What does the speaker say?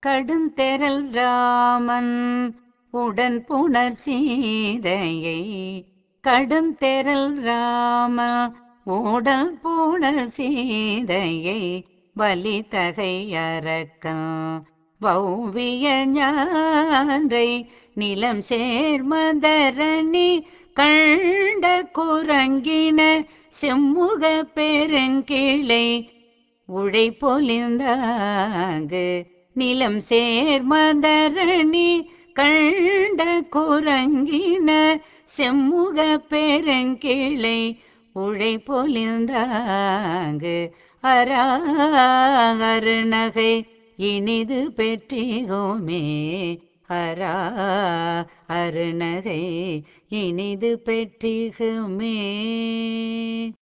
கடுந்தெரல் ராமன் உடன் புணர் சீதையை கடுந்தெரல் ராமன் உடல் புணர் சீதையை வலிதகை அரக்கன் வௌவிய ஞான்றை நிலம் சேர்மதரணி கண்ட குரங்கின செம்முக பெருங்கிளை உழை பொலிந்தாங்கு நிலம் சேர்மதரணி கண்ட குரங்கின செம்முக பெருங்கிளை உழை பொலிந்தாங்கு அராறு நகை இனிது பெற்றிகுமே அரா அருநகை இனிது பெற்றிகுமே